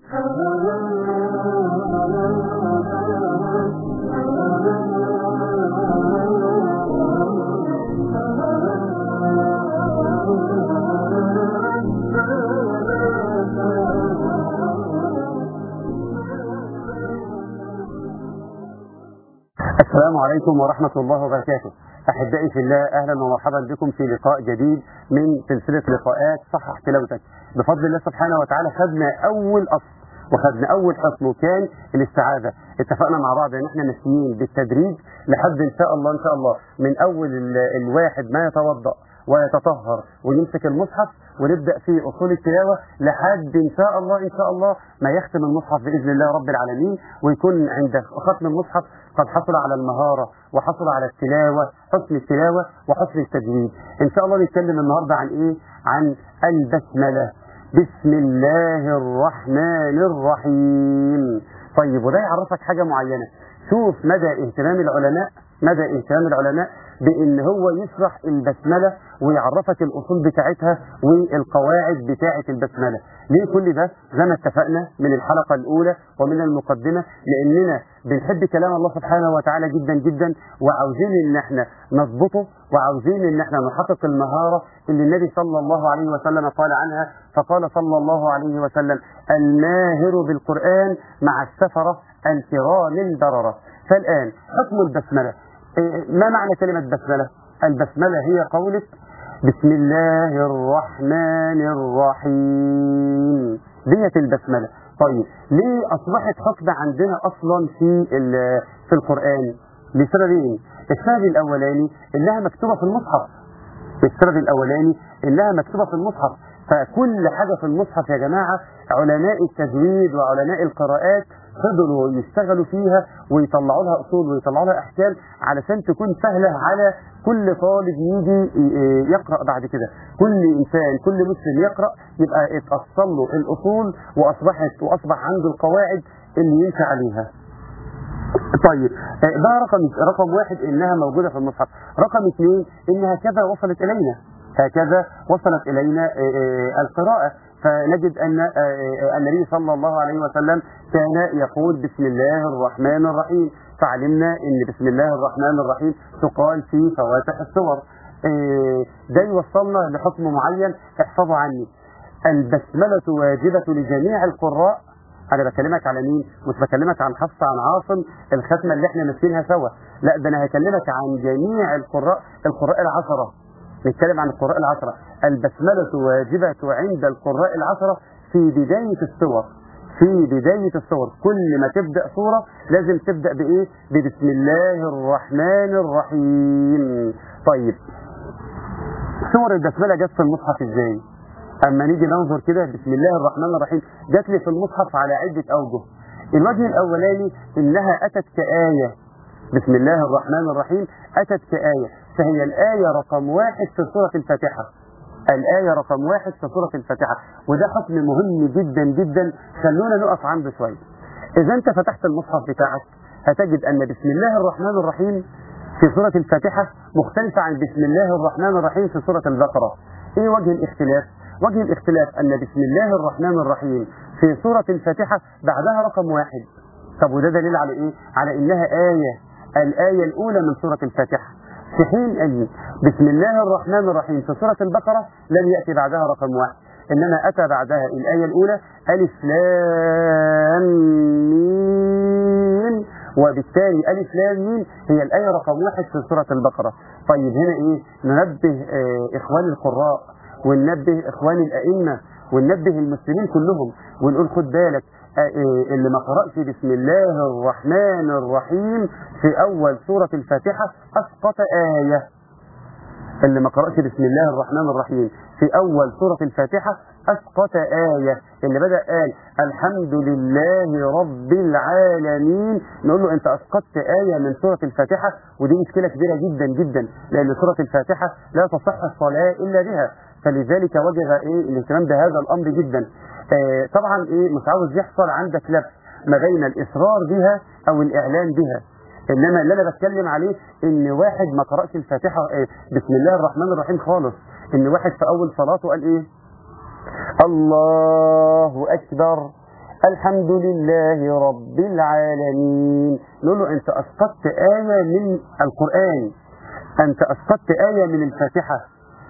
السلام عليكم ورحمة الله وبركاته أحبائي في الله أهلا ومرحبا بكم في لقاء جديد من سلسلة لقاءات صحح تلاوتك بفضل الله سبحانه وتعالى خدنا أول أصل وخدنا أول حصن وكان الاستعاذة اتفقنا مع بعض ان احنا ماشيين بالتدريج لحد ان شاء الله ان شاء الله من أول ال- الواحد ما يتوضأ ويتطهر ويمسك المصحف ونبدا في اصول التلاوه لحد ان شاء الله ان شاء الله ما يختم المصحف باذن الله رب العالمين ويكون عند ختم المصحف قد حصل على المهاره وحصل على التلاوه حسن التلاوه وحسن التجويد ان شاء الله نتكلم النهارده عن ايه عن البسمله بسم الله الرحمن الرحيم طيب وده يعرفك حاجه معينه شوف مدى اهتمام العلماء مدى اهتمام العلماء بان هو يشرح البسمله ويعرفك الاصول بتاعتها والقواعد بتاعه البسمله ليه كل ده زي ما اتفقنا من الحلقه الاولى ومن المقدمه لاننا بنحب كلام الله سبحانه وتعالى جدا جدا وعاوزين ان احنا نضبطه وعاوزين ان احنا نحقق المهاره اللي النبي صلى الله عليه وسلم قال عنها فقال صلى الله عليه وسلم الماهر بالقران مع السفره الكرام البرره فالان حكم البسمله إيه، ما معنى كلمة بسملة البسملة هي قولك بسم الله الرحمن الرحيم ديت البسملة طيب ليه أصبحت حكم عندنا أصلا في ال- في القرآن لسببين السبب الأولاني إنها مكتوبة في المصحف السبب الأولاني إنها مكتوبة في المصحف فكل حاجة في المصحف يا جماعة علماء التجويد وعلماء القراءات فضلوا يشتغلوا فيها ويطلعوا لها أصول ويطلعوا لها أحكام علشان تكون سهلة على كل طالب يجي ي- يقرأ بعد كده كل إنسان كل مسلم يقرأ يبقى اتأصل له الأصول وأصبحت وأصبح عنده القواعد اللي يمشي عليها طيب آه، ده رقم رقم واحد انها موجوده في المصحف رقم اثنين ان هكذا وصلت الينا هكذا وصلت الينا آه، آه، القراءه فنجد ان آه، آه، النبي صلى الله عليه وسلم كان يقول بسم الله الرحمن الرحيم فعلمنا ان بسم الله الرحمن الرحيم تقال في فواتح السور آه، ده يوصلنا لحكم معين احفظوا عني البسمله واجبه لجميع القراء انا بكلمك على مين مش بكلمك عن حفص عن عاصم الختمه اللي احنا ماسكينها سوا لا ده انا هكلمك عن جميع القراء القراء العشره نتكلم عن القراء العشره البسمله واجبه عند القراء العشره في بدايه السور في بداية السور كل ما تبدأ سورة لازم تبدأ بإيه ببسم الله الرحمن الرحيم طيب سور البسملة جت في المصحف ازاي اما نيجي ننظر كده بسم الله الرحمن الرحيم جات لي في المصحف على عدة اوجه الوجه الاولاني انها اتت كآية بسم الله الرحمن الرحيم اتت كآية فهي الآية رقم واحد في سورة الفاتحة الآية رقم واحد في سورة الفاتحة وده حكم مهم جدا جدا خلونا نقف عنده شوية إذا أنت فتحت المصحف بتاعك هتجد أن بسم الله الرحمن الرحيم في سورة الفاتحة مختلفة عن بسم الله الرحمن الرحيم في سورة البقرة إيه وجه الاختلاف؟ وجه الاختلاف أن بسم الله الرحمن الرحيم في سورة الفاتحة بعدها رقم واحد طب وده دليل على إيه؟ على إنها آية الآية الأولى من سورة الفاتحة في حين أن بسم الله الرحمن الرحيم في سورة البقرة لم يأتي بعدها رقم واحد إنما أتى بعدها الآية الأولى ألف لام ميم وبالتالي ألف لام ميم هي الآية رقم واحد في سورة البقرة طيب هنا إيه ننبه آه إخوان القراء وننبه إخوان الأئمة وننبه المسلمين كلهم ونقول خد بالك آه، آه، اللي ما قرأش بسم الله الرحمن الرحيم في أول سورة الفاتحة أسقط آية اللي ما قرأش بسم الله الرحمن الرحيم في أول سورة الفاتحة أسقط آية اللي بدأ قال الحمد لله رب العالمين نقول له أنت أسقطت آية من سورة الفاتحة ودي مشكلة كبيرة جدا جدا لأن سورة الفاتحة لا تصح الصلاة إلا بها فلذلك وجب إيه الاهتمام بهذا الأمر جدا آه طبعا إيه مش عاوز يحصل عندك لبس ما بين الإصرار بها أو الإعلان بها انما اللي انا بتكلم عليه ان واحد ما قرأش الفاتحة آه، بسم الله الرحمن الرحيم خالص ان واحد في اول صلاته قال ايه الله اكبر الحمد لله رب العالمين نقول له أنت أسقطت آية من القرآن أنت أسقطت آية من الفاتحة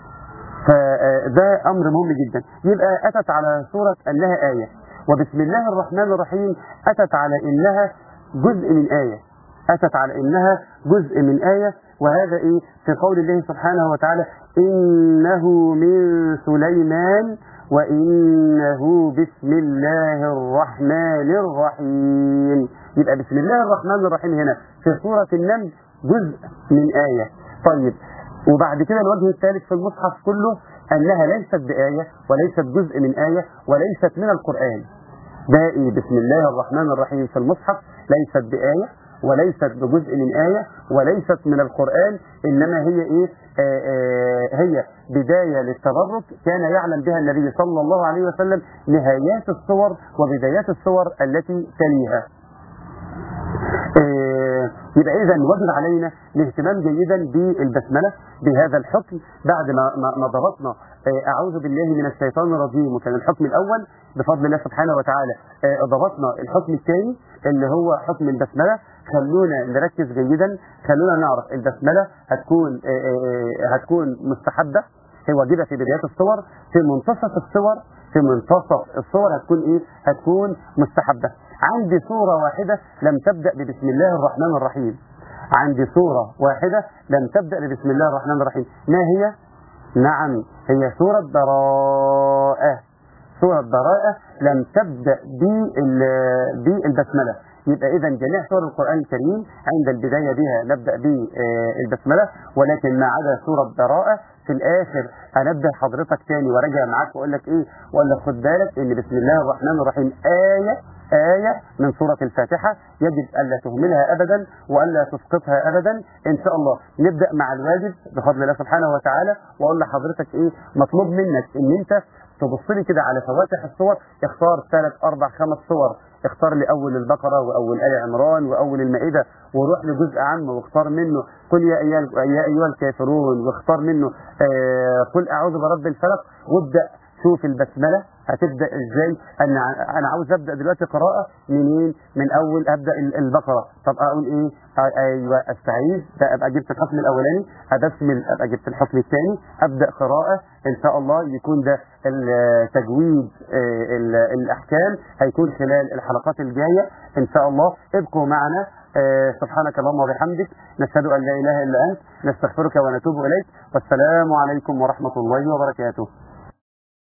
فده أمر مهم جدا يبقى أتت على صورة أنها آية وبسم الله الرحمن الرحيم أتت على إنها جزء من آية أتت على إنها جزء من آية وهذا إيه في قول الله سبحانه وتعالى إنه من سليمان وإنه بسم الله الرحمن الرحيم يبقى بسم الله الرحمن الرحيم هنا في سورة النمل جزء من آية طيب وبعد كده الوجه الثالث في المصحف كله أنها ليست بآية وليست جزء من آية وليست من القرآن باقي بسم الله الرحمن الرحيم في المصحف ليست بآية وليست بجزء من آية وليست من القرآن إنما هي إيه آآ آآ هي بداية للتبرك كان يعلم بها النبي صلى الله عليه وسلم نهايات الصور وبدايات الصور التي تليها يبقى إذا وجب علينا الاهتمام جيدا بالبسملة بهذا الحكم بعد ما ما ضبطنا أعوذ بالله من الشيطان الرجيم وكان الحكم الأول بفضل الله سبحانه وتعالى ضبطنا الحكم الثاني اللي هو حكم البسملة خلونا نركز جيدا خلونا نعرف البسملة هتكون هتكون مستحبة هي واجبة في بدايات الصور في منتصف الصور في منتصف الصور هتكون ايه هتكون مستحبة عندي صورة واحدة لم تبدأ ببسم الله الرحمن الرحيم عندي صورة واحدة لم تبدأ ببسم الله الرحمن الرحيم ما هي نعم هي سورة براءة سورة براءة لم تبدأ بالبسملة يبقى إذا جميع سور القرآن الكريم عند البداية بها نبدأ بالبسملة ولكن ما عدا سورة براءة في الآخر هنبدأ حضرتك تاني وراجع معاك وأقول لك إيه وأقول لك خد بالك إن بسم الله الرحمن الرحيم آية آية من سورة الفاتحة يجب ألا تهملها أبدا وألا تسقطها أبدا إن شاء الله نبدأ مع الواجب بفضل الله سبحانه وتعالى وأقول لحضرتك إيه مطلوب منك إن أنت تبص لي كده على فواتح الصور اختار ثلاث أربع خمس صور اختار لي أول البقرة وأول آل عمران وأول المائدة وروح لجزء عام واختار منه قل يا أيها, يا أيها الكافرون واختار منه آه قل أعوذ برب الفلق وابدأ شوف البسملة هتبدأ ازاي انا انا عاوز ابدأ دلوقتي قراءة منين من اول ابدأ البقرة طب اقول ايه ايوه استعيذ ده ابقى جبت الحكم الاولاني ابسمل ابقى جبت الحكم الثاني ابدأ قراءة ان شاء الله يكون ده التجويد الاحكام هيكون خلال الحلقات الجاية ان شاء الله ابقوا معنا سبحانك اللهم وبحمدك نشهد ان لا اله الا انت نستغفرك ونتوب اليك والسلام عليكم ورحمة الله وبركاته